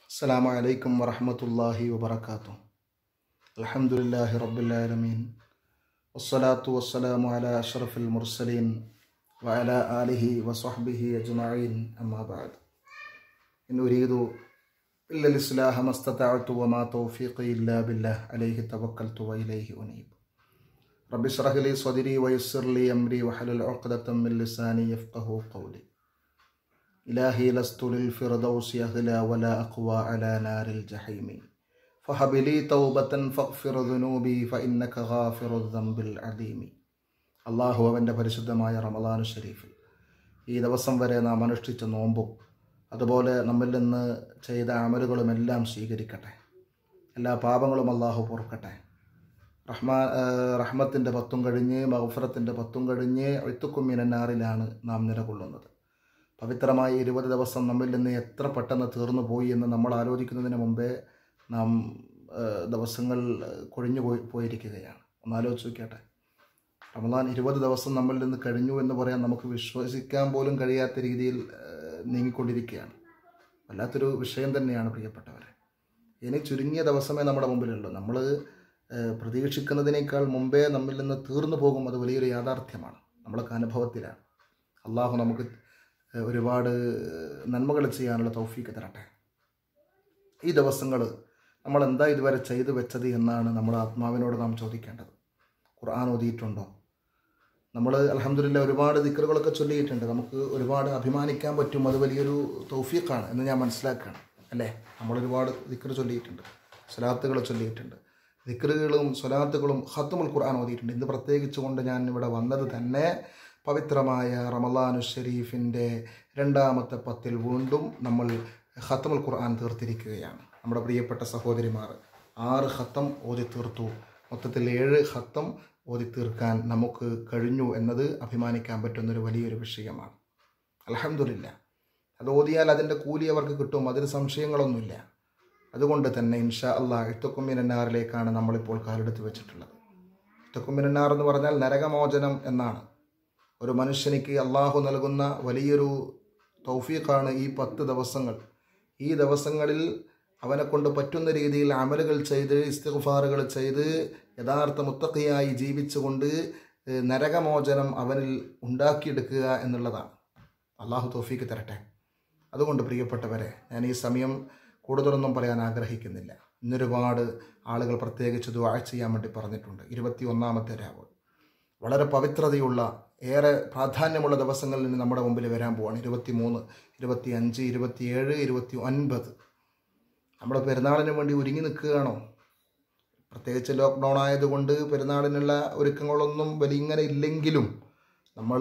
السلام عليكم ورحمة الله وبركاته الحمد لله رب العالمين والصلاة والسلام على أشرف المرسلين وعلى آله وصحبه أجمعين أما بعد إن أريد إلا الإصلاح ما استطعت وما توفيقي إلا بالله عليه توكلت وإليه أنيب رب اشرح لي صدري ويسر لي أمري وحلل عقدة من لساني يفقه قولي إلهي لست للفردوس أهلا ولا أقوى على نار الجحيم فهب لي توبة فاغفر ذنوبي فإنك غافر الذنب العظيم അള്ളാഹു അവൻ്റെ പരിശുദ്ധമായ റമദാനു ഷരീഫിൽ ഈ ദിവസം വരെ നാം അനുഷ്ഠിച്ച നോമ്പും അതുപോലെ നമ്മിൽ നിന്ന് ചെയ്ത അമലുകളുമെല്ലാം സ്വീകരിക്കട്ടെ എല്ലാ പാപങ്ങളും അള്ളാഹു പൊറുക്കട്ടെ റഹ്മാ റഹ്മത്തിൻ്റെ പത്തും കഴിഞ്ഞ് മഹഫറത്തിൻ്റെ പത്തും കഴിഞ്ഞ് എഴുത്തുക്കും മിനന്നാറിലാണ് നാം നിലകൊള്ളുന്നത് പവിത്രമായ ഇരുപത് ദിവസം നമ്മിൽ നിന്ന് എത്ര പെട്ടെന്ന് തീർന്നു പോയി എന്ന് നമ്മൾ ആലോചിക്കുന്നതിന് മുമ്പേ നാം ദിവസങ്ങൾ കൊഴിഞ്ഞു പോയി പോയിരിക്കുകയാണ് ഒന്ന് ആലോചിച്ച് നോക്കിയാട്ടെ റമദാൻ ഇരുപത് ദിവസം നമ്മിൽ നിന്ന് കഴിഞ്ഞു എന്ന് പറയാൻ നമുക്ക് വിശ്വസിക്കാൻ പോലും കഴിയാത്ത രീതിയിൽ നീങ്ങിക്കൊണ്ടിരിക്കുകയാണ് വല്ലാത്തൊരു വിഷയം തന്നെയാണ് പ്രിയപ്പെട്ടവരെ ഇനി ചുരുങ്ങിയ ദിവസമേ നമ്മുടെ മുമ്പിലുള്ളൂ നമ്മൾ പ്രതീക്ഷിക്കുന്നതിനേക്കാൾ മുമ്പേ നമ്മിൽ നിന്ന് തീർന്നു പോകും അത് വലിയൊരു യാഥാർത്ഥ്യമാണ് നമ്മളൊക്കെ അനുഭവത്തിലാണ് അള്ളാഹു നമുക്ക് ഒരുപാട് നന്മകൾ ചെയ്യാനുള്ള തൗഫീക്ക് തരട്ടെ ഈ ദിവസങ്ങൾ നമ്മൾ എന്താ ഇതുവരെ ചെയ്തു വെച്ചത് എന്നാണ് നമ്മുടെ ആത്മാവിനോട് നാം ചോദിക്കേണ്ടത് ഖുർആൻ ഓതിയിട്ടുണ്ടോ നമ്മൾ അലഹമില്ല ഒരുപാട് ദിക്കറുകളൊക്കെ ചൊല്ലിയിട്ടുണ്ട് നമുക്ക് ഒരുപാട് അഭിമാനിക്കാൻ പറ്റും അത് വലിയൊരു തൗഫീഖാണ് എന്ന് ഞാൻ മനസ്സിലാക്കുകയാണ് അല്ലേ നമ്മൾ ഒരുപാട് ദിക്കർ ചൊല്ലിയിട്ടുണ്ട് സ്വലാത്തുകൾ ചൊല്ലിയിട്ടുണ്ട് ദിക്കറുകളും സ്വലാത്തുകളും ഹത്തുമുൽ ഖുർആൻ ഓതിയിട്ടുണ്ട് ഇന്ന് പ്രത്യേകിച്ച് കൊണ്ട് ഞാൻ ഇവിടെ വന്നത് തന്നെ പവിത്രമായ റമലാനു ഷരീഫിൻ്റെ രണ്ടാമത്തെ പത്തിൽ വീണ്ടും നമ്മൾ ഖത്തമുൽ ഖുർആൻ തീർത്തിരിക്കുകയാണ് നമ്മുടെ പ്രിയപ്പെട്ട സഹോദരിമാർ ആറ് ഖത്തം ഓതി തീർത്തു മൊത്തത്തിൽ ഏഴ് ഖത്തം ഓതി തീർക്കാൻ നമുക്ക് കഴിഞ്ഞു എന്നത് അഭിമാനിക്കാൻ പറ്റുന്നൊരു വലിയൊരു വിഷയമാണ് അലഹമില്ല അത് ഓതിയാൽ അതിൻ്റെ കൂലി അവർക്ക് കിട്ടും അതിൽ സംശയങ്ങളൊന്നുമില്ല അതുകൊണ്ട് തന്നെ ഇൻഷാ അള്ളാഹ് എഴുത്തക്കുമ്മിനാറിലേക്കാണ് നമ്മളിപ്പോൾ കാലെടുത്ത് വെച്ചിട്ടുള്ളത് എഴുത്തക്കുമ്മിനാർ എന്ന് പറഞ്ഞാൽ നരകമോചനം എന്നാണ് ഒരു മനുഷ്യനിക്ക് അള്ളാഹു നൽകുന്ന വലിയൊരു തൗഫീഖാണ് ഈ പത്ത് ദിവസങ്ങൾ ഈ ദിവസങ്ങളിൽ അവനെ കൊണ്ട് പറ്റുന്ന രീതിയിൽ അമലുകൾ ചെയ്ത് ഇസ്തിഗ്ഫാറുകൾ ചെയ്ത് യഥാർത്ഥ മുത്തക്കയായി ജീവിച്ചുകൊണ്ട് നരകമോചനം അവനിൽ ഉണ്ടാക്കിയെടുക്കുക എന്നുള്ളതാണ് അള്ളാഹു തൗഫീക്ക് തരട്ടെ അതുകൊണ്ട് പ്രിയപ്പെട്ടവരെ ഞാൻ ഈ സമയം കൂടുതലൊന്നും പറയാൻ ആഗ്രഹിക്കുന്നില്ല ഇന്നൊരുപാട് ആളുകൾ പ്രത്യേകിച്ച് ദുആ ചെയ്യാൻ വേണ്ടി പറഞ്ഞിട്ടുണ്ട് ഇരുപത്തി ഒന്നാമത്തെ രാവ് വളരെ പവിത്രതയുള്ള ഏറെ പ്രാധാന്യമുള്ള ദിവസങ്ങളിൽ നിന്ന് നമ്മുടെ മുമ്പിൽ വരാൻ പോവാണ് ഇരുപത്തി മൂന്ന് ഇരുപത്തി അഞ്ച് ഇരുപത്തിയേഴ് ഇരുപത്തി ഒൻപത് നമ്മുടെ പെരുന്നാളിന് വേണ്ടി ഒരുങ്ങി നിൽക്കുകയാണോ പ്രത്യേകിച്ച് ലോക്ക്ഡൗൺ ആയതുകൊണ്ട് പെരുന്നാളിനുള്ള ഒരുക്കങ്ങളൊന്നും വലിയ ഇങ്ങനെ ഇല്ലെങ്കിലും നമ്മൾ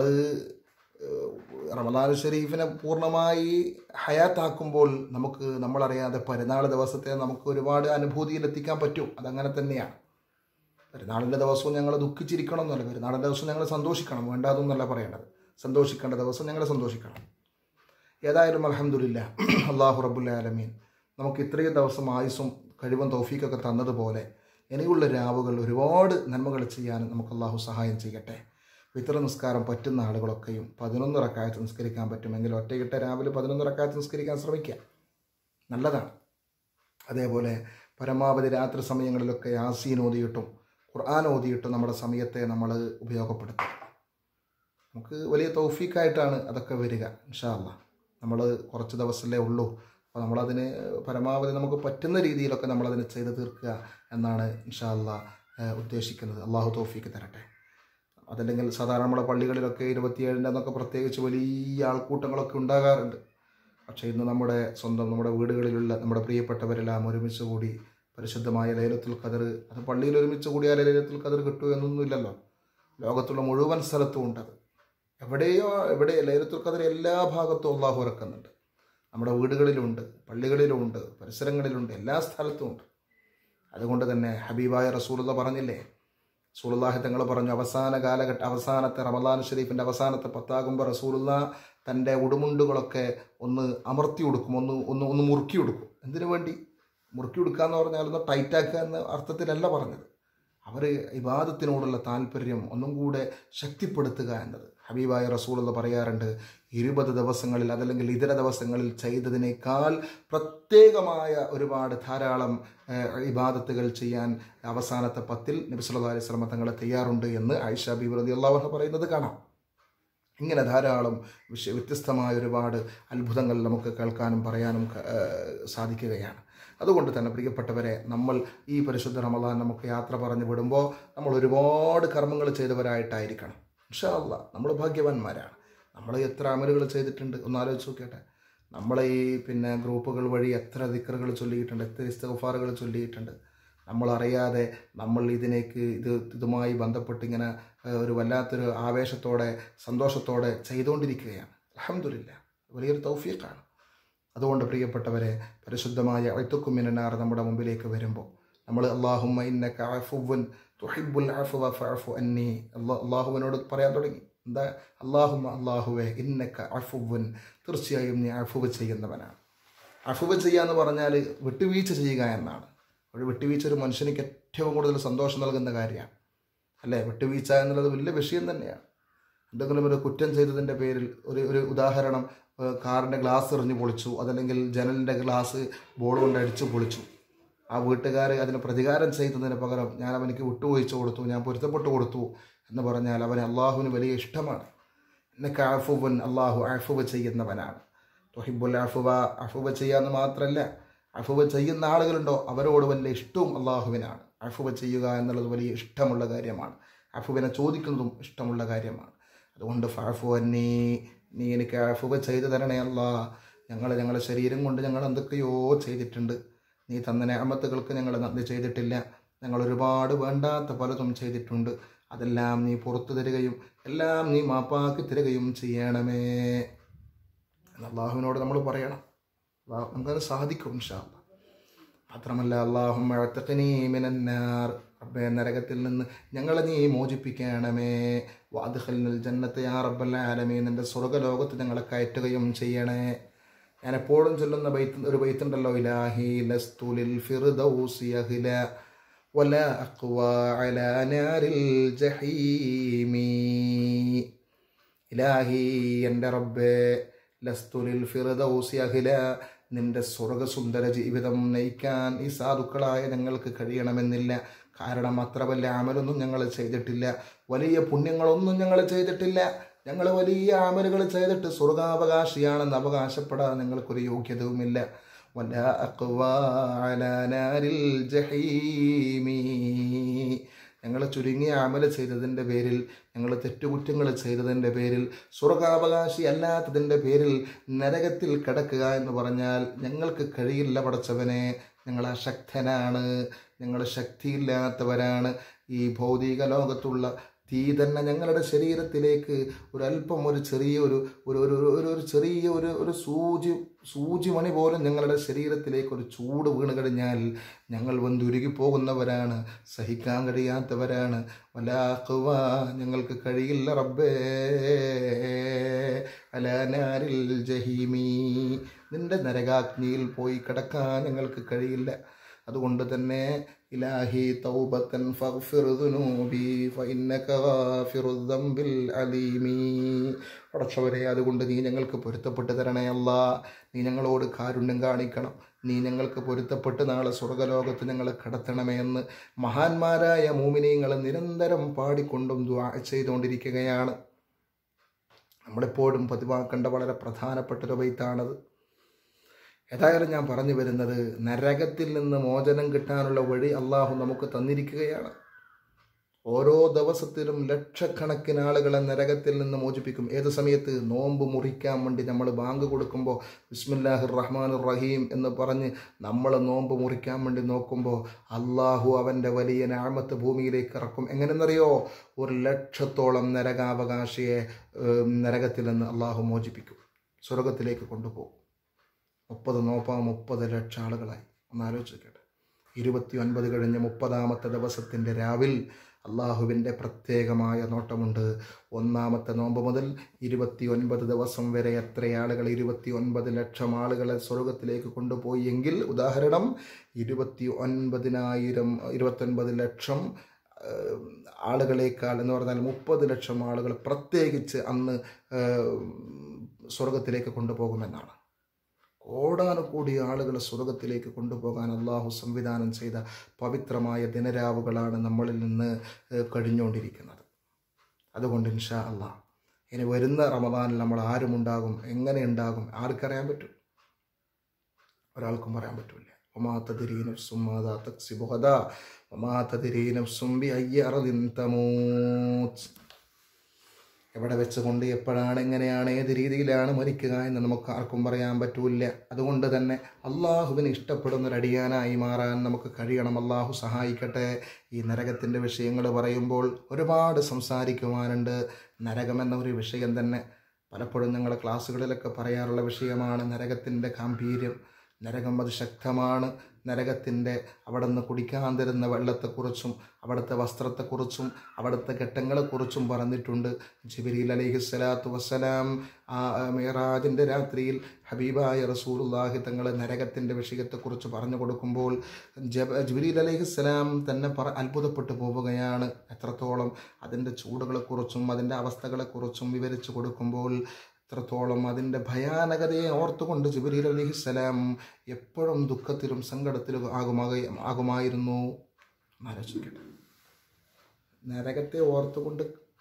റമദാൻ ഷരീഫിനെ പൂർണ്ണമായി ഹയാത്താക്കുമ്പോൾ നമുക്ക് നമ്മളറിയാതെ പെരുന്നാൾ ദിവസത്തെ നമുക്ക് ഒരുപാട് അനുഭൂതിയിലെത്തിക്കാൻ പറ്റും അതങ്ങനെ തന്നെയാണ് പെരുന്നാളിൻ്റെ ദിവസവും ഞങ്ങൾ ദുഃഖിച്ചിരിക്കണം എന്നല്ല പെരുന്നാളിൻ്റെ ദിവസം ഞങ്ങൾ സന്തോഷിക്കണം വേണ്ടാതൊന്നല്ല പറയേണ്ടത് സന്തോഷിക്കേണ്ട ദിവസം ഞങ്ങൾ സന്തോഷിക്കണം ഏതായാലും അലഹമുല്ല അള്ളാഹു റബുല്ലാലമീൻ നമുക്ക് ഇത്രയും ദിവസം ആയുസും കഴിവും തൗഫീക്കൊക്കെ തന്നതുപോലെ ഇനിയുള്ള രാവുകൾ ഒരുപാട് നന്മകൾ ചെയ്യാൻ നമുക്ക് അള്ളാഹു സഹായം ചെയ്യട്ടെ വിത്ര നിസ്കാരം പറ്റുന്ന ആളുകളൊക്കെയും പതിനൊന്ന് റക്കായത്ത് നിസ്കരിക്കാൻ പറ്റുമെങ്കിൽ ഒറ്റയിട്ട രാവിലെ പതിനൊന്ന് റക്കായത്ത് നിസ്കരിക്കാൻ ശ്രമിക്കുക നല്ലതാണ് അതേപോലെ പരമാവധി രാത്രി സമയങ്ങളിലൊക്കെ യാസീൻ ഓതിയിട്ടും ഖുർആൻ ഓതിയിട്ടും നമ്മുടെ സമയത്തെ നമ്മൾ ഉപയോഗപ്പെടുത്തും നമുക്ക് വലിയ തൗഫീക്കായിട്ടാണ് അതൊക്കെ വരിക ഇൻഷാല്ല നമ്മൾ കുറച്ച് ദിവസമല്ലേ ഉള്ളൂ അപ്പോൾ നമ്മളതിന് പരമാവധി നമുക്ക് പറ്റുന്ന രീതിയിലൊക്കെ നമ്മളതിന് ചെയ്ത് തീർക്കുക എന്നാണ് ഇൻഷാല്ല ഉദ്ദേശിക്കുന്നത് അള്ളാഹു തൗഫീക്ക് തരട്ടെ അതല്ലെങ്കിൽ സാധാരണ നമ്മുടെ പള്ളികളിലൊക്കെ ഇരുപത്തിയേഴിൻ്റെ അന്നൊക്കെ പ്രത്യേകിച്ച് വലിയ ആൾക്കൂട്ടങ്ങളൊക്കെ ഉണ്ടാകാറുണ്ട് പക്ഷേ ഇന്ന് നമ്മുടെ സ്വന്തം നമ്മുടെ വീടുകളിലുള്ള നമ്മുടെ പ്രിയപ്പെട്ടവരെല്ലാം ഒരുമിച്ച് കൂടി പരിശുദ്ധമായ ലൈലത്തുൽ ഖദർ അത് പള്ളിയിൽ ഒരുമിച്ച് കൂടിയാൽ ലൈലത്തുൽ ഖദർ കിട്ടൂ എന്നൊന്നുമില്ലല്ലോ ലോകത്തുള്ള മുഴുവൻ സ്ഥലത്തും ഉണ്ടത് എവിടെയോ എവിടെ ലൈലത്തുൽ ഖദർ എല്ലാ ഭാഗത്തും അള്ളാഹു ഇറക്കുന്നുണ്ട് നമ്മുടെ വീടുകളിലുണ്ട് പള്ളികളിലുമുണ്ട് പരിസരങ്ങളിലുണ്ട് എല്ലാ സ്ഥലത്തും ഉണ്ട് അതുകൊണ്ട് തന്നെ ഹബീബായ റസൂലുള്ള പറഞ്ഞില്ലേ റസൂലുള്ളാഹി തങ്ങൾ പറഞ്ഞു അവസാന കാലഘട്ട അവസാനത്തെ റമദാൻ ഷരീഫിൻ്റെ അവസാനത്തെ പത്താകുമ്പോൾ റസൂലുള്ള തൻ്റെ ഉടുമുണ്ടുകളൊക്കെ ഒന്ന് അമർത്തി കൊടുക്കും ഒന്ന് ഒന്ന് ഒന്ന് മുറുക്കി കൊടുക്കും എന്തിനു വേണ്ടി മുറുക്കി കൊടുക്കുക എന്ന് പറഞ്ഞാൽ ഒന്ന് ടൈറ്റാക്കുക എന്ന അർത്ഥത്തിലല്ല പറഞ്ഞത് അവർ ഇബാദത്തിനോടുള്ള താല്പര്യം ഒന്നും കൂടെ ശക്തിപ്പെടുത്തുക എന്നത് ഹബീബായ റസൂൾ എന്ന് പറയാറുണ്ട് ഇരുപത് ദിവസങ്ങളിൽ അതല്ലെങ്കിൽ ഇതര ദിവസങ്ങളിൽ ചെയ്തതിനേക്കാൾ പ്രത്യേകമായ ഒരുപാട് ധാരാളം ഏഹ്, ഇബാദത്തുകൾ ചെയ്യാൻ അവസാനത്തെ പത്തിൽ നബി സല്ലല്ലാഹു അലൈഹി വസല്ലം തങ്ങൾ തയ്യാറുണ്ട് എന്ന് ആയിഷ ബീബി റളിയല്ലാഹു അൻഹ പറയുന്നത് കാണാം ഇങ്ങനെ ധാരാളം വിഷയ വ്യത്യസ്തമായ ഒരുപാട് അത്ഭുതങ്ങൾ നമുക്ക് കേൾക്കാനും പറയാനും ക- ഏഹ് സാധിക്കുകയാണ് അതുകൊണ്ട് തന്നെ പ്രിയപ്പെട്ടവരെ നമ്മൾ ഈ പരിശുദ്ധ റമദാൻ നമുക്ക് യാത്ര പറഞ്ഞു വിടുമ്പോൾ നമ്മൾ ഒരുപാട് കർമ്മങ്ങൾ ചെയ്തവരായിട്ടായിരിക്കണം ഇൻഷാ അല്ലാ നമ്മൾ ഭാഗ്യവാന്മാരാണ് നമ്മൾ എത്ര അമലുകൾ ചെയ്തിട്ടുണ്ട് ഒന്ന് ആലോചിച്ച് നോക്കിയട്ടെ നമ്മൾ ഈ പിന്നെ ഗ്രൂപ്പുകൾ വഴി എത്ര ദിക്കറുകൾ ചൊല്ലിയിട്ടുണ്ട് എത്ര ഇസ്തഫാറുകൾ ചൊല്ലിയിട്ടുണ്ട് നമ്മൾ അറിയാതെ നമ്മൾ ഇതിനേക്ക് ഇത് ഇതുമായി ബന്ധപ്പെട്ട് ഇങ്ങനെ ഏഹ്, ഒരു വല്ലാത്തൊരു ആവേശത്തോടെ സന്തോഷത്തോടെ ചെയ്തുകൊണ്ടിരിക്കുകയാണ് അലഹമില്ല വലിയൊരു തൗഫീഖാണ് അതുകൊണ്ട് പ്രിയപ്പെട്ടവരെ പരിശുദ്ധമായ അഴുത്തുക്കുമിനാർ നമ്മുടെ മുമ്പിലേക്ക് വരുമ്പോൾ നമ്മൾ അള്ളാഹുമ്മ ഇന്നക അഫുവൻ തുഹിബുൽ അഫുവ ഫഅഫു അന്നി അല്ലാ- അള്ളാഹുവിനോട് പറയാൻ തുടങ്ങി എന്താ അള്ളാഹുമ്മ അള്ളാഹുവെ ഇന്നക അഫുവൻ തീർച്ചയായും നീ അഫുവ ചെയ്യുന്നവനാണ് അഫുവ ചെയ്യുക എന്ന് പറഞ്ഞാൽ വിട്ടുവീഴ്ച ചെയ്യുക എന്നാണ് ഒരു വിട്ടുവീഴ്ച ഒരു മനുഷ്യനിക്ക് ഏറ്റവും കൂടുതൽ സന്തോഷം നൽകുന്ന കാര്യമാണ് അല്ലേ വിട്ടുവീഴ്ച എന്നുള്ളത് വലിയ വിഷയം തന്നെയാണ് എന്തെങ്കിലും ഒരു കുറ്റം ചെയ്തതിൻ്റെ പേരിൽ ഒരു ഒരു ഉദാഹരണം ഏഹ് കാറിൻ്റെ ഗ്ലാസ് എറിഞ്ഞ് പൊളിച്ചു അതല്ലെങ്കിൽ ജനലിൻ്റെ ഗ്ലാസ് ബോൾ കൊണ്ട് അടിച്ച് പൊളിച്ചു ആ വീട്ടുകാർ അതിന് പ്രതികാരം ചെയ്യുന്നതിന് പകരം ഞാൻ അവനിക്ക് വിട്ടുവീഴ്ച കൊടുത്തു ഞാൻ പൊരുത്തപ്പെട്ട് കൊടുത്തു എന്ന് പറഞ്ഞാൽ അവന് അള്ളാഹുവിന് വലിയ ഇഷ്ടമാണ് എന്നൊക്കെ അഫുവൻ അള്ളാഹു അഫുവ ചെയ്യുന്നവനാണ് തൊഹിബുൽ അഫുവ അഫുവ ചെയ്യാന്ന് മാത്രമല്ല അഫുവ ചെയ്യുന്ന ആളുകളുണ്ടോ അവരോട് വലിയ ഇഷ്ടവും അള്ളാഹുവിനാണ് അഫുവ ചെയ്യുക എന്നുള്ളത് വലിയ ഇഷ്ടമുള്ള കാര്യമാണ് അഫുവിനെ ചോദിക്കുന്നതും ഇഷ്ടമുള്ള കാര്യമാണ് അതുകൊണ്ട് ഫാഫു അന്നീ നീ എനിക്ക് അഫുവ ചെയ്തു തരണേ അല്ല ഞങ്ങൾ ഞങ്ങളുടെ ശരീരം കൊണ്ട് ഞങ്ങൾ എന്തൊക്കെയോ ചെയ്തിട്ടുണ്ട് നീ തന്ന ഞാമത്തുകൾക്ക് ഞങ്ങൾ നന്ദി ചെയ്തിട്ടില്ല ഞങ്ങൾ ഒരുപാട് വേണ്ടാത്ത പലതും ചെയ്തിട്ടുണ്ട് അതെല്ലാം നീ പുറത്തു തരികയും എല്ലാം നീ മാപ്പാക്കി തരികയും ചെയ്യണമേ എന്ന് അള്ളാഹുവിനോട് നമ്മൾ പറയണം അള്ളാഹു നമുക്കത് സാധിക്കും ഇൻഷാ അല്ലാ. മാത്രമല്ല അള്ളാഹുമിനാർ റബ്ബെ നരകത്തിൽ നിന്ന് ഞങ്ങളെ നീ മോചിപ്പിക്കണമേ വാദ്ഖലിൽ ജന്നത്തെ യാ റബ്ബൽ ആലമീൻ നിന്റെ സ്വർഗ്ഗലോകത്ത് ഞങ്ങളെ കയറ്റുകയും ചെയ്യണേ ഞാൻ എപ്പോഴും ചൊല്ലുന്ന ബൈത്ത് ഒരു ബൈത്തുണ്ടല്ലോ ഇലാഹി ലസ്തു ലിൽ ഫിർദൗസി അഹ്ല ولا أقوى على نار الجحيم ഇലാഹി എൻ്റെ റബ്ബേ ലസ്തുലിൽ ഫിറദൗസി അഖില നിന്റെ സ്വർഗസുന്ദര ജീവിതം നയിക്കാൻ ഈ സാധുക്കളായ ഞങ്ങൾക്ക് കഴിയണമെന്നില്ല കാരണം അത്ര വലിയ അമലൊന്നും ഞങ്ങൾ ചെയ്തിട്ടില്ല വലിയ പുണ്യങ്ങളൊന്നും ഞങ്ങൾ ചെയ്തിട്ടില്ല ഞങ്ങൾ വലിയ അമലുകൾ ചെയ്തിട്ട് സ്വർഗാവകാശിയാണെന്ന് അവകാശപ്പെടാൻ ഞങ്ങൾക്കൊരു യോഗ്യതയുമില്ല ولا أقوى على نار الجحيم ഞങ്ങൾ ചുരുങ്ങിയ അമല ചെയ്തതിൻ്റെ പേരിൽ ഞങ്ങൾ തെറ്റുകുറ്റങ്ങൾ ചെയ്തതിൻ്റെ പേരിൽ സ്വർഗാവകാശി അല്ലാത്തതിൻ്റെ പേരിൽ നരകത്തിൽ കിടക്കുക എന്ന് പറഞ്ഞാൽ ഞങ്ങൾക്ക് കഴിയില്ല പടച്ചവനെ ഞങ്ങൾ അശക്തനാണ് ഞങ്ങൾ ശക്തിയില്ലാത്തവരാണ് ഈ ഭൗതിക ലോകത്തുള്ള തീ തന്നെ ഞങ്ങളുടെ ശരീരത്തിലേക്ക് ഒരല്പം ഒരു ചെറിയ ഒരു ഒരു ഒരു ഒരു ഒരു ചെറിയ ഒരു ഒരു സൂചി സൂചി മണി പോലും ഞങ്ങളുടെ ശരീരത്തിലേക്ക് ഒരു ചൂട് വീണ് കഴിഞ്ഞാൽ ഞങ്ങൾ വന്നുരുകി പോകുന്നവരാണ് സഹിക്കാൻ കഴിയാത്തവരാണ് വലാക്കുവ ഞങ്ങൾക്ക് കഴിയില്ല റബ്ബേ അലാനാരിൽ ജഹീമി നിന്റെ നരകാഗ്നിയിൽ പോയി കിടക്കാൻ ഞങ്ങൾക്ക് കഴിയില്ല അതുകൊണ്ട് തന്നെ ഇലാഹി തൗബത്തൻ ഫഗ്ഫിർ ദുനൂബി ഫഇന്നക ഗാഫിറുദ് ദംബിൽ അലീമി പടച്ചവരെ അതുകൊണ്ട് നീ ഞങ്ങൾക്ക് പൊരുത്തപ്പെട്ട് തരണേ അല്ല നീ ഞങ്ങളോട് കാരുണ്യം കാണിക്കണം നീ ഞങ്ങൾക്ക് പൊരുത്തപ്പെട്ട് നാളെ സ്വർഗലോകത്ത് ഞങ്ങളെ കടത്തണമേ എന്ന് മഹാന്മാരായ മൂമിനീങ്ങൾ നിരന്തരം പാടിക്കൊണ്ടും ദ്വാ ചെയ്തുകൊണ്ടിരിക്കുകയാണ് നമ്മളെപ്പോഴും പതിവാക്കേണ്ട വളരെ പ്രധാനപ്പെട്ട ഒരു ബൈത്താണത് ഏതായാലും ഞാൻ പറഞ്ഞു വരുന്നത് നരകത്തിൽ നിന്ന് മോചനം കിട്ടാനുള്ള വഴി അള്ളാഹു നമുക്ക് തന്നിരിക്കുകയാണ് ഓരോ ദിവസത്തിലും ലക്ഷക്കണക്കിന് ആളുകളെ നരകത്തിൽ നിന്ന് മോചിപ്പിക്കും ഏത് സമയത്ത് നോമ്പ് മുറിക്കാൻ വേണ്ടി നമ്മൾ ബാങ്ക് കൊടുക്കുമ്പോൾ ബിസ്മില്ലാഹിർ റഹ്മാൻ റഹീം എന്ന് പറഞ്ഞ് നമ്മൾ നോമ്പ് മുറിക്കാൻ വേണ്ടി നോക്കുമ്പോൾ അള്ളാഹു അവൻ്റെ വലിയ നാമത്ത് ഭൂമിയിലേക്ക് ഇറക്കും എങ്ങനെയെന്നറിയോ ഒരു ലക്ഷത്തോളം നരകാവകാശിയെ ഏം, നരകത്തിൽ നിന്ന് അള്ളാഹു മോചിപ്പിക്കും സ്വർഗത്തിലേക്ക് കൊണ്ടുപോകും മുപ്പത് നോപ്പാ മുപ്പത് ലക്ഷം ആളുകളായി ഒന്ന് ആലോചിക്കട്ടെ ഇരുപത്തി ഒൻപത് കഴിഞ്ഞ് മുപ്പതാമത്തെ ദിവസത്തിൻ്റെ രാവിൽ അള്ളാഹുവിൻ്റെ പ്രത്യേകമായ നോട്ടമുണ്ട് ഒന്നാമത്തെ നോമ്പ് മുതൽ ഇരുപത്തി ഒൻപത് ദിവസം വരെ എത്ര ആളുകൾ ഇരുപത്തി ഒൻപത് ലക്ഷം ആളുകളെ സ്വർഗത്തിലേക്ക് കൊണ്ടുപോയി എങ്കിൽ ഉദാഹരണം ഇരുപത്തി ഒൻപതിനായിരം ഇരുപത്തൊൻപത് ലക്ഷം ഏഹ്, ആളുകളേക്കാൾ എന്ന് പറഞ്ഞാൽ മുപ്പത് ലക്ഷം ആളുകൾ പ്രത്യേകിച്ച് അന്ന് ഏഹ്, സ്വർഗത്തിലേക്ക് കൊണ്ടുപോകുമെന്നാണ് കോടാനുകൂടി ആളുകളെ സ്വർഗത്തിലേക്ക് കൊണ്ടുപോകാൻ അള്ളാഹു സംവിധാനം ചെയ്ത പവിത്രമായ ദിനരാവുകളാണ് നമ്മളിൽ നിന്ന് ഏഹ്, കഴിഞ്ഞുകൊണ്ടിരിക്കുന്നത് അതുകൊണ്ട് ഇൻഷാ അള്ളാഹ് ഇനി വരുന്ന റമദാനിൽ നമ്മൾ ആരുമുണ്ടാകും എങ്ങനെ ഉണ്ടാകും ആർക്കറിയാൻ പറ്റും ഒരാൾക്കും പറയാൻ പറ്റില്ല ഒമാ തദ്രീ നഫ്സും മാതാ തക്സിബു ഗദാ ഒമാ തദ്രീ നഫ്സും ബിഅയ്യി അർദിൻ തമൂത്ത് എവിടെ വെച്ചുകൊണ്ട് എപ്പോഴാണ് എങ്ങനെയാണ് ഏത് രീതിയിലാണ് മരിക്കുക എന്ന് നമുക്ക് ആർക്കും പറയാൻ പറ്റൂല അതുകൊണ്ട് തന്നെ അള്ളാഹുവിന് ഇഷ്ടപ്പെടുന്ന ഒരു അടിയാനായി മാറാൻ നമുക്ക് കഴിയണം അള്ളാഹു സഹായിക്കട്ടെ ഈ നരകത്തിൻ്റെ വിഷയങ്ങൾ പറയുമ്പോൾ ഒരുപാട് സംസാരിക്കുവാനുണ്ട് നരകം എന്ന ഒരു വിഷയം തന്നെ പലപ്പോഴും ഞങ്ങളുടെ ക്ലാസ്സുകളിലൊക്കെ പറയാറുള്ള വിഷയമാണ് നരകത്തിൻ്റെ ഗാംഭീര്യം നരകം അത് ശക്തമാണ് നരകത്തിൻ്റെ അവിടെ നിന്ന് കുടിക്കാൻ തരുന്ന വെള്ളത്തെക്കുറിച്ചും അവിടുത്തെ വസ്ത്രത്തെക്കുറിച്ചും അവിടുത്തെ ഘട്ടങ്ങളെക്കുറിച്ചും പറഞ്ഞിട്ടുണ്ട് ജിബിരിൽ അലൈഹി സ്വലാത്തു വസ്സലാം ആ മേറാജിൻ്റെ രാത്രിയിൽ ഹബീബായ റസൂലുള്ളാഹി തങ്ങൾ നരകത്തിൻ്റെ വിഷയത്തെക്കുറിച്ച് പറഞ്ഞു കൊടുക്കുമ്പോൾ ജബ ജിബിരിൽ അലൈഹി സ്വലാം തന്നെ പറ അത്ഭുതപ്പെട്ടു പോവുകയാണ് എത്രത്തോളം അതിൻ്റെ ചൂടുകളെക്കുറിച്ചും അതിൻ്റെ അവസ്ഥകളെക്കുറിച്ചും വിവരിച്ചു കൊടുക്കുമ്പോൾ എത്രത്തോളം അതിൻ്റെ ഭയാനകതയെ ഓർത്തുകൊണ്ട് ജിബിരിൽ അലിഹിസ്സലാം എപ്പോഴും ദുഃഖത്തിലും സങ്കടത്തിലും ആകുമാക ആകുമായിരുന്നു ആലോചിക്കട്ടെ നരകത്തെ ഓർത്തുകൊണ്ട്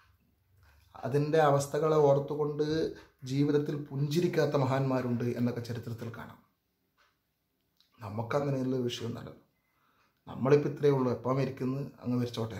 അതിൻ്റെ അവസ്ഥകളെ ഓർത്തുകൊണ്ട് ജീവിതത്തിൽ പുഞ്ചിരിക്കാത്ത മഹാന്മാരുണ്ട് എന്നൊക്കെ ചരിത്രത്തിൽ കാണാം നമുക്കങ്ങനെയുള്ള വിഷയം നല്ലത് നമ്മളിപ്പോൾ ഇത്രയേ ഉള്ളൂ എപ്പോൾ മരിക്കുന്നു അങ്ങ് മരിച്ചോട്ടെ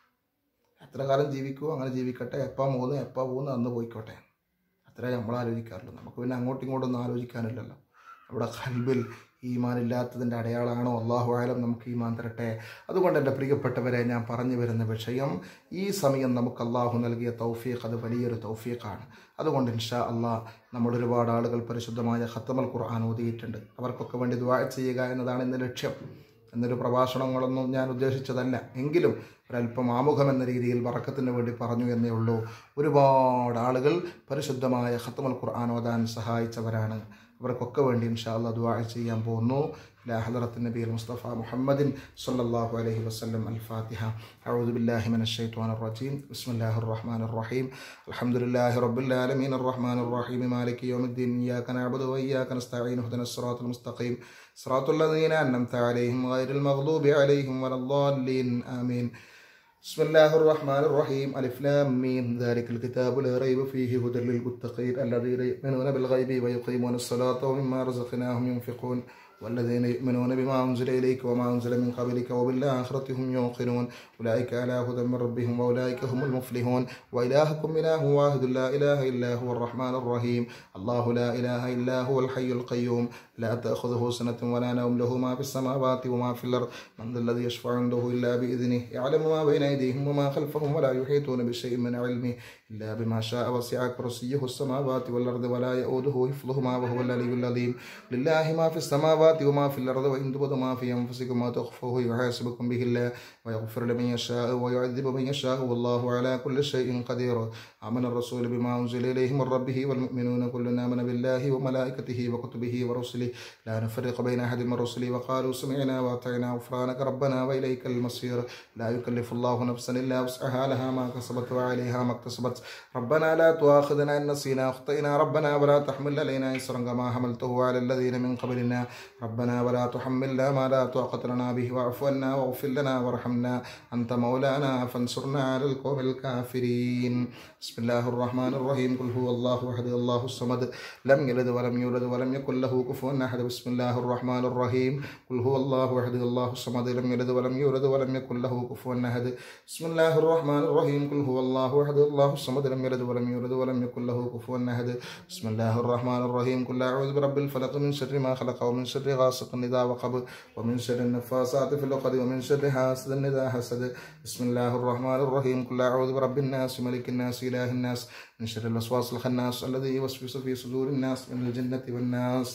എത്ര കാലം ജീവിക്കുമോ അങ്ങനെ ജീവിക്കട്ടെ എപ്പോൾ പോകുന്നു എപ്പോൾ പോകുന്നു അന്ന് പോയിക്കോട്ടെ അത്രേ നമ്മൾ ആലോചിക്കാറുള്ളൂ നമുക്ക് പിന്നെ അങ്ങോട്ടും ഇങ്ങോട്ടും ഒന്നും ആലോചിക്കാനില്ലല്ലോ നമ്മുടെ കൽബിൽ ഈമാൻ ഇല്ലാത്തതിൻ്റെ അടയാളമാണോ അള്ളാഹു ആയാലും നമുക്ക് ഈമാൻ തരട്ടെ അതുകൊണ്ട് എൻ്റെ പ്രിയപ്പെട്ടവരെ ഞാൻ പറഞ്ഞു വരുന്ന വിഷയം ഈ സമയം നമുക്ക് അള്ളാഹു നൽകിയ തൗഫീഖ് അത് വലിയൊരു തൗഫീഖാണ് അതുകൊണ്ട് ഇൻഷാ അള്ളാഹ് നമ്മൾ ഒരുപാട് ആളുകൾ പരിശുദ്ധമായ ഖത്തമൽ ഖുർആൻ ഓതിയിട്ടുണ്ട് അവർക്കൊക്കെ വേണ്ടി ദ്വാ ചെയ്യുക എന്നതാണ് ഇന്ന് ലക്ഷ്യം എന്നൊരു പ്രഭാഷണങ്ങളൊന്നും ഞാൻ ഉദ്ദേശിച്ചതല്ല എങ്കിലും ഒരല്പം ആമുഖം എന്ന രീതിയിൽ വറക്കത്തിന് വേണ്ടി പറഞ്ഞു എന്നേ ഉള്ളൂ ഒരുപാട് ആളുകൾ പരിശുദ്ധമായ ഖത്തമുൽ ഖുർആൻ ഓതാൻ സഹായിച്ചവരാണ് അവർക്കൊക്കെ വേണ്ടി ഇൻഷാല്ല ദുആ ചെയ്യാൻ പോകുന്നു إلى حضرة النبي المصطفى محمد صلى الله عليه وسلم الفاتحة أعوذ بالله من الشيطان الرجيم بسم الله الرحمن الرحيم الحمد لله رب العالمين الرحمن الرحيم مالك يوم الدين إياك نعبد وإياك نستعين اهدنا الصراط المستقيم صراط الذين أنعمت عليهم غير المغضوب عليهم ولا الضالين آمين بسم الله الرحمن الرحيم ألف لام ميم ذلك الكتاب لا ريب فيه هدى للمتقين الذين يؤمنون بالغيب ويقيمون الصلاة ومما رزقناهم ينفقون والذين يؤمنون بما أنزل إليك وما أنزل من قبلك وبالآخرة هم يوقنون أولئك على هدى من ربهم وأولئك هم المفلحون وإلهكم إله واحد لا إله إلا هو الرحمن الرحيم الله لا إله إلا هو الحي القيوم لا تأخذه سنة ولا نوم له ما في السماوات وما في الأرض من ذا الذي يشفع عنده إلا بإذنه يعلم ما بين أيديهم وما خلفهم ولا يحيطون بشيء من علمه إلا بما شاء وسع كرسيه السماوات والأرض ولا يؤوده حفظهما وهو العلي العظيم لله ما في السماوات وما في الأرض وإن تبدوا ما في أنفسكم ما تخفوه يحاسبكم به الله ويغفر لمن يشاء ويعذب من يشاء والله على كل شيء قدير آمن الرسول بما أنزل إليه من ربه والمؤمنون كلنا آمن بالله وملائكته وكتبه ورسله لا نفرق بين أحد من رسله وقالوا سمعنا وأطعنا غفرانك ربنا وإليك المصير لا يكلف الله نفسا إلا وسعها لها ما كسبت وعليها ما اكتسبت ربنا لا تؤاخذنا إن نسينا أخطئنا ربنا ولا تحمل علينا إسرا كما حملته على الذين من قبلنا ربنا ولا تحملنا ما لا طاقة لنا به واعف عنا واغفر لنا وارحمنا أنت مولانا فانصرنا على القوم الكافرين بسم الله الرحمن الرحيم قل هو الله أحد الله الصمد لم يلد ولم يولد ولم يكن له كفوا أحد بسم الله الرحمن الرحيم قل هو الله أحد الله الصمد لم يلد ولم يولد ولم يكن له كفوا أحد بسم الله الرحمن الرحيم قل هو الله أحد الله الصمد لم يلد ولم يولد ولم يكن له كفوا أحد بسم الله الرحمن الرحيم قل أعوذ برب الفلق من شر ما خلق ومن شر غاسق إذا وقب ومن شر النفاثات في العقد ومن شر حاسد إذا حسد بسم الله الرحمن الرحيم قل أعوذ برب الناس ملك الناس إله الناس من شر الوسواس الخناس الذي يوسوس في صدور الناس من الجنة والناس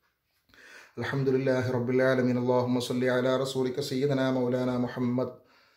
الحمد لله رب العالمين اللهم صل على رسولك سيدنا مولانا محمد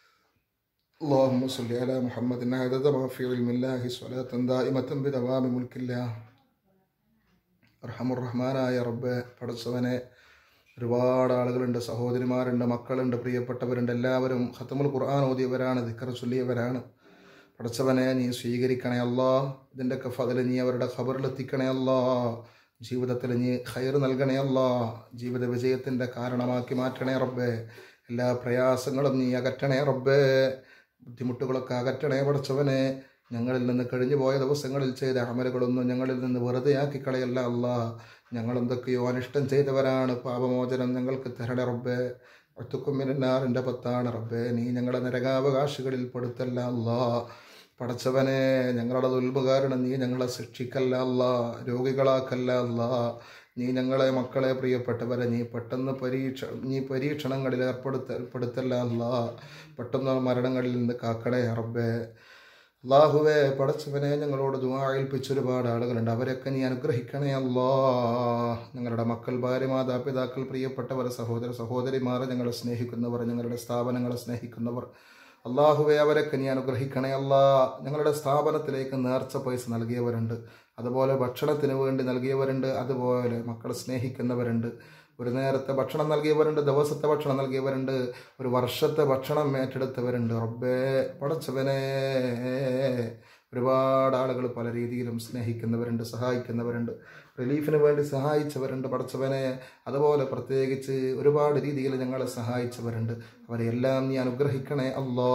اللهم صل على محمد عدد ما في علم الله صلاة دائمة بدوام ملك الله അർഹമുറഹ്മാനായ റബ്ബെ പടച്ചവനെ ഒരുപാട് ആളുകളുണ്ട് സഹോദരിമാരുണ്ട് മക്കളുണ്ട് പ്രിയപ്പെട്ടവരുണ്ട് എല്ലാവരും ഖത്തമുൽ ഖുർആൻ ഓതിയവരാണ് ദിക്കർ ചൊല്ലിയവരാണ് പടച്ചവനെ നീ സ്വീകരിക്കണേ അല്ലാ ഇതിൻ്റെയൊക്കെ ഫതിൽ നീ അവരുടെ ഖബറിലെത്തിക്കണേ അല്ലാ ജീവിതത്തിൽ നീ ഖൈർ നൽകണേ അല്ലാ ജീവിത വിജയത്തിൻ്റെ കാരണമാക്കി മാറ്റണേ റബ്ബേ എല്ലാ പ്രയാസങ്ങളും നീ അകറ്റണേ റബ്ബേ ബുദ്ധിമുട്ടുകളൊക്കെ അകറ്റണേ പടച്ചവനെ ഞങ്ങളിൽ നിന്ന് കഴിഞ്ഞു പോയ ദിവസങ്ങളിൽ ചെയ്ത അമലുകളൊന്നും ഞങ്ങളിൽ നിന്ന് വെറുതെയാക്കി കളയല്ല അല്ലാ ഞങ്ങൾ എന്തൊക്കെയോ അനിഷ്ടം ചെയ്തവരാണ് പാപമോചനം ഞങ്ങൾക്ക് തരണേ റബ്ബേ ഒത്തുക്കുമ്മിനാറിൻ്റെ പത്താണ് റബ്ബേ നീ ഞങ്ങളെ നരകാവകാശികളിൽ പെടുത്തല്ല അല്ലാ പടച്ചവനെ ഞങ്ങളുടെ ദുൽപകാരണം നീ ഞങ്ങളെ ശിക്ഷിക്കല്ല അല്ല രോഗികളാക്കല്ല അല്ല നീ ഞങ്ങളെ മക്കളെ പ്രിയപ്പെട്ടവരെ നീ പെട്ടെന്ന് പരീക്ഷ നീ പരീക്ഷണങ്ങളിൽ ഏർപ്പെടുത്ത ഏർപ്പെടുത്തല്ല അല്ല പെട്ടെന്ന് മരണങ്ങളിൽ നിന്ന് കാക്കണേ റബ്ബേ അള്ളാഹുവെ പടച്ചവനെ ഞങ്ങളോട് ദുആ ഏൽപ്പിച്ച ഒരുപാട് ആളുകളുണ്ട് അവരൊക്കെ നീ അനുഗ്രഹിക്കണേ അല്ലാ ഞങ്ങളുടെ മക്കൾ ഭാര്യ മാതാപിതാക്കൾ പ്രിയപ്പെട്ടവർ സഹോദര സഹോദരിമാർ ഞങ്ങളെ സ്നേഹിക്കുന്നവർ ഞങ്ങളുടെ സ്ഥാപനങ്ങളെ സ്നേഹിക്കുന്നവർ അള്ളാഹുവെ അവരൊക്കെ നീ അനുഗ്രഹിക്കണേ അല്ലാ ഞങ്ങളുടെ സ്ഥാപനത്തിലേക്ക് നേർച്ച പൈസ നൽകിയവരുണ്ട് അതുപോലെ ഭക്ഷണത്തിന് വേണ്ടി നൽകിയവരുണ്ട് അതുപോലെ മക്കളെ സ്നേഹിക്കുന്നവരുണ്ട് ഒരു നേരത്തെ ഭക്ഷണം നൽകിയവരുണ്ട് ദിവസത്തെ ഭക്ഷണം നൽകിയവരുണ്ട് ഒരു വർഷത്തെ ഭക്ഷണം ഏറ്റെടുത്തവരുണ്ട് റബ്ബേ പടച്ചവനെ ഒരുപാട് ആളുകൾ പല രീതിയിലും സ്നേഹിക്കുന്നവരുണ്ട് സഹായിക്കുന്നവരുണ്ട് റിലീഫിന് വേണ്ടി സഹായിച്ചവരുണ്ട് പടച്ചവനെ അതുപോലെ പ്രത്യേകിച്ച് ഒരുപാട് രീതിയിൽ ഞങ്ങളെ സഹായിച്ചവരുണ്ട് അവരെല്ലാം നീ അനുഗ്രഹിക്കണേ അല്ലാ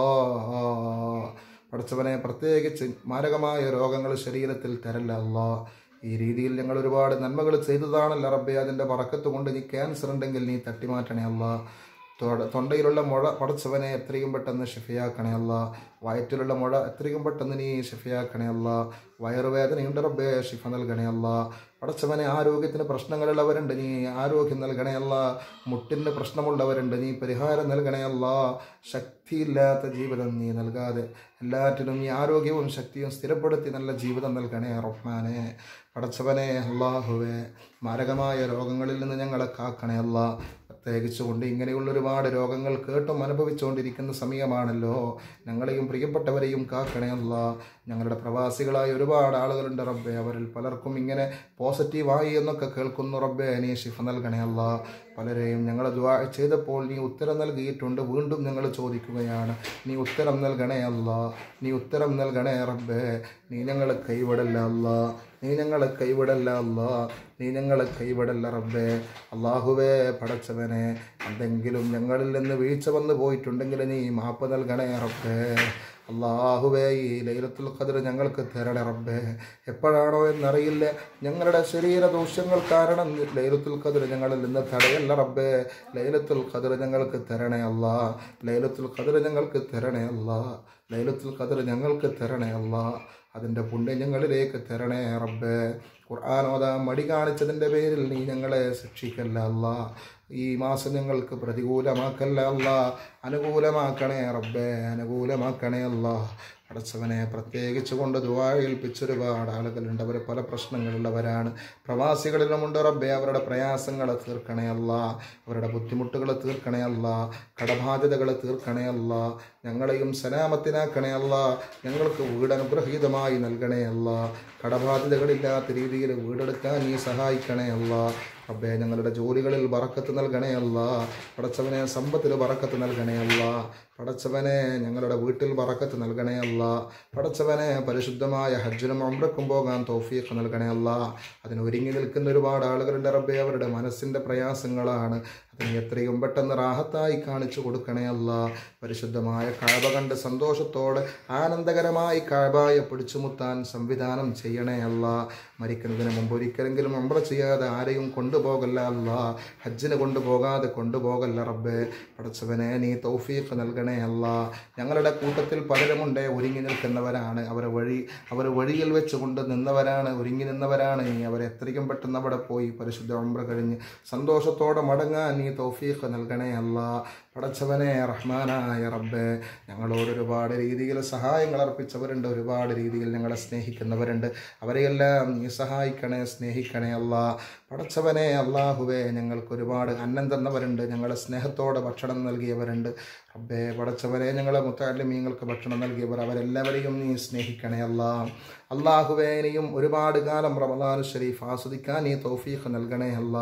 പടച്ചവനെ പ്രത്യേകിച്ച് മാരകമായ രോഗങ്ങൾ ശരീരത്തിൽ തരല്ല അല്ലാ ഈ രീതിയിൽ ഞങ്ങൾ ഒരുപാട് നന്മകൾ ചെയ്തതാണല്ലോ റബ്ബെ അതിൻ്റെ പറക്കത്ത് കൊണ്ട് നീ ക്യാൻസർ ഉണ്ടെങ്കിൽ നീ തട്ടിമാറ്റണേ അല്ല തൊണ്ടയിലുള്ള മുഴ പടച്ചവനെ എത്രയും പെട്ടെന്ന് ഷിഫയാക്കണേ അല്ല വയറ്റിലുള്ള മുഴ എത്രയും പെട്ടെന്ന് നീ ഷിഫയാക്കണേ അല്ല വയറുവേദനയുണ്ട് റബ്ബേ ഷിഫ നൽകണേ അല്ല പടച്ചവനെ ആരോഗ്യത്തിന് പ്രശ്നങ്ങളുള്ളവരുണ്ട് നീ ആരോഗ്യം നൽകണേ അല്ല മുട്ടിന് പ്രശ്നമുള്ളവരുണ്ട് നീ പരിഹാരം നൽകണേ അല്ല ശക്തിയില്ലാത്ത ജീവിതം നീ നൽകാതെ എല്ലാറ്റിനും നീ ആരോഗ്യവും ശക്തിയും സ്ഥിരപ്പെടുത്തി നല്ല ജീവിതം നൽകണേ റഹ്മാനെ പടച്ചവനെ അള്ളാഹുവേ മാരകമായ രോഗങ്ങളിൽ നിന്ന് ഞങ്ങളെ കാക്കണേ അല്ല പ്രത്യേകിച്ചുകൊണ്ട് ഇങ്ങനെയുള്ള ഒരുപാട് രോഗങ്ങൾ കേട്ടും അനുഭവിച്ചുകൊണ്ടിരിക്കുന്ന സമയമാണല്ലോ ഞങ്ങളെയും പ്രിയപ്പെട്ടവരെയും കാക്കണേ അല്ല ഞങ്ങളുടെ പ്രവാസികളായ ഒരുപാട് ആളുകളുണ്ട് റബ്ബെ അവരിൽ പലർക്കും ഇങ്ങനെ പോസിറ്റീവായി എന്നൊക്കെ കേൾക്കുന്നു റബ്ബെ നീ ഷിഫ നൽകണേ അല്ല പലരെയും ഞങ്ങൾ ദ്വാ ചെയ്തപ്പോൾ നീ ഉത്തരം നൽകിയിട്ടുണ്ട് വീണ്ടും ഞങ്ങൾ ചോദിക്കുകയാണ് നീ ഉത്തരം നൽകണേ അല്ല നീ ഉത്തരം നൽകണേ റബ്ബേ നീ ഞങ്ങളെ കൈവിടല്ല അല്ല നീ ഞങ്ങളെ കൈവിടല്ല അല്ല നീ ഞങ്ങളെ കൈവിടല്ല റബ്ബേ അള്ളാഹുവേ പടച്ചവനെ എന്തെങ്കിലും ഞങ്ങളിൽ നിന്ന് വീഴ്ച വന്നു പോയിട്ടുണ്ടെങ്കിൽ നീ മാപ്പ് നൽകണേ റബ്ബേ അള്ളാഹുവേ ഈ ലൈലത്തുൽ ഖദർ ഞങ്ങൾക്ക് തരണേ റബ്ബേ എപ്പോഴാണോ എന്നറിയില്ല ഞങ്ങളുടെ ശരീര ദോഷങ്ങൾ കാരണം ലൈലത്തുൽ ഖദർ ഞങ്ങളിൽ നിന്ന് തടയല്ല റബ്ബേ ലൈലത്തുൽ ഖദർ ഞങ്ങൾക്ക് തരണേ അല്ല ലൈലത്തുൽ ഖദർ ഞങ്ങൾക്ക് തരണേ അല്ല ലൈലത്തുൽ ഖദർ ഞങ്ങൾക്ക് തരണേ അല്ല അതിൻ്റെ പുണ്യം ഞങ്ങളിലേക്ക് തരണേ റബ്ബേ ഖുർആൻ ഓതാൻ മടി കാണിച്ചതിൻ്റെ പേരിൽ നീ ഞങ്ങളെ ശിക്ഷിക്കല്ല അല്ല ഈ മാസം ഞങ്ങൾക്ക് പ്രതികൂലമാക്കല്ല അല്ല അനുകൂലമാക്കണേ റബ്ബേ അനുകൂലമാക്കണേ അല്ല അടച്ചവനെ പ്രത്യേകിച്ച് കൊണ്ട് ദുവാ ഏൽപ്പിച്ച ഒരുപാട് ആളുകളുണ്ട് അവർ പല പ്രശ്നങ്ങളുള്ളവരാണ് പ്രവാസികളിലുമുണ്ട് റബ്ബെ അവരുടെ പ്രയാസങ്ങളെ തീർക്കണേ അല്ല അവരുടെ ബുദ്ധിമുട്ടുകൾ തീർക്കണേ അല്ല കടബാധ്യതകൾ തീർക്കണേ അല്ല ഞങ്ങളെയും സലാമത്തിനാക്കണേ അല്ല ഞങ്ങൾക്ക് വീട് അനുഗ്രഹീതമായി നൽകണേ അല്ല കടബാധ്യതകളില്ലാത്ത രീതിയിൽ വീടെടുക്കാൻ നീ സഹായിക്കണേ അല്ല റബ്ബേ ഞങ്ങളുടെ ജോലികളിൽ വറക്കത്ത് നൽകണേ അല്ല പടച്ചവനെ സമ്പത്തിൽ വറക്കത്ത് നൽകണേ അല്ല പടച്ചവനെ ഞങ്ങളുടെ വീട്ടിൽ വറക്കത്ത് നൽകണേ അല്ല പടച്ചവനെ പരിശുദ്ധമായ ഹജ്ജിനും അമ്രക്കും പോകാൻ തോഫീഖ് നൽകണേ അല്ല അതിന് ഒരുങ്ങി നിൽക്കുന്ന ഒരുപാട് ആളുകളുടെ റബ്ബെ അവരുടെ മനസ്സിൻ്റെ പ്രയാസങ്ങളാണ് അതിന് എത്രയും പെട്ടെന്ന് റാഹത്തായി കാണിച്ചു കൊടുക്കണേ അല്ല പരിശുദ്ധമായ കാഴ്ബ കണ്ട് സന്തോഷത്തോടെ ആനന്ദകരമായി കാഴ്ബായെ പിടിച്ചുമുത്താൻ സംവിധാനം ചെയ്യണേ അല്ല മരിക്കുന്നതിന് മുമ്പ് ഒരിക്കലെങ്കിലും അമ്ര ചെയ്യാതെ ആരെയും കൊണ്ടുപോകല്ല അല്ല ഹജ്ജിന് കൊണ്ടുപോകാതെ കൊണ്ടുപോകല്ല റബ്ബേ പടച്ചവനെ നീ തൗഫീഖ് നൽകണേ അല്ല ഞങ്ങളുടെ കൂട്ടത്തിൽ പലരുമുണ്ട് ഒരുങ്ങി നിൽക്കുന്നവരാണ് അവർ വഴി അവർ വഴിയിൽ വെച്ച് കൊണ്ട് നിന്നവരാണ് ഒരുങ്ങി നിന്നവരാണ് നീ അവരെ എത്രയും പെട്ടെന്ന് അവിടെ പോയി പരിശുദ്ധ ഉംറ കഴിഞ്ഞ് സന്തോഷത്തോടെ മടങ്ങാൻ നീ തൗഫീഖ് നൽകണേ അല്ല പടച്ചവനെ റഹ്മാനായ റബ്ബേ ഞങ്ങളോട് ഒരുപാട് രീതിയിൽ സഹായങ്ങൾ അർപ്പിച്ചവരുണ്ട് ഒരുപാട് രീതിയിൽ ഞങ്ങളെ സ്നേഹിക്കുന്നവരുണ്ട് അവരെയെല്ലാം നീ സഹായിക്കണേ സ്നേഹിക്കണേ അല്ല പടച്ചവനെ അള്ളാഹുവേ ഞങ്ങൾക്ക് ഒരുപാട് അന്നം തന്നവരുണ്ട് ഞങ്ങളെ സ്നേഹത്തോടെ ഭക്ഷണം നൽകിയവരുണ്ട് റബ്ബേ പടച്ചവനെ ഞങ്ങളെ മുത്താലിമീങ്ങൾക്ക് ഭക്ഷണം നൽകിയവർ അവരെല്ലാവരെയും നീ സ്നേഹിക്കണേ അല്ല അള്ളാഹുവേ ഇനിയും ഒരുപാട് കാലം റമദാൻ ഷരീഫ് ആസ്വദിക്കാൻ നീ തൗഫീഖ് നൽകണേ അല്ല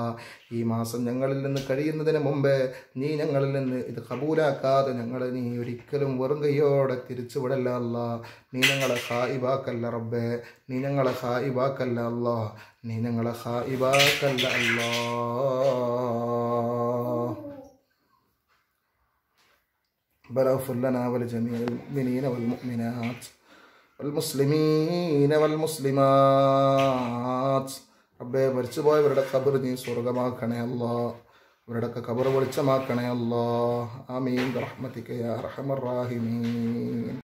ഈ മാസം ഞങ്ങളിൽ നിന്ന് കഴിയുന്നതിന് മുമ്പേ നീ ഞങ്ങളിൽ നിന്ന് ഇത് കബൂലാക്കാതെ ഞങ്ങളെ നീ ഒരിക്കലും വെറും കൈയോടെ തിരിച്ചുവിടല്ല അല്ല നീ ഞങ്ങളെ ഹായിബാക്കല്ല റബ്ബേ നീ ഞങ്ങളെ ഹായിബാക്കല്ല അല്ല നീ ഞങ്ങളെ ഹായിബാക്കല്ല അല്ലാ ربنا اغفر لنا ولجميع المؤمنين والمؤمنات والمسلمين والمسلمات റബ്ബെ മരിച്ചുപോയവരുടെ ഖബർ നീ സ്വർഗമാക്കണേ അല്ലാ അവരുടെയൊക്കെ ഖബർ വെളിച്ചമാക്കണേ അല്ലാ ആമീൻ റഹ്മത്തിക്ക് യാ റഹമർ റാഹിമീൻ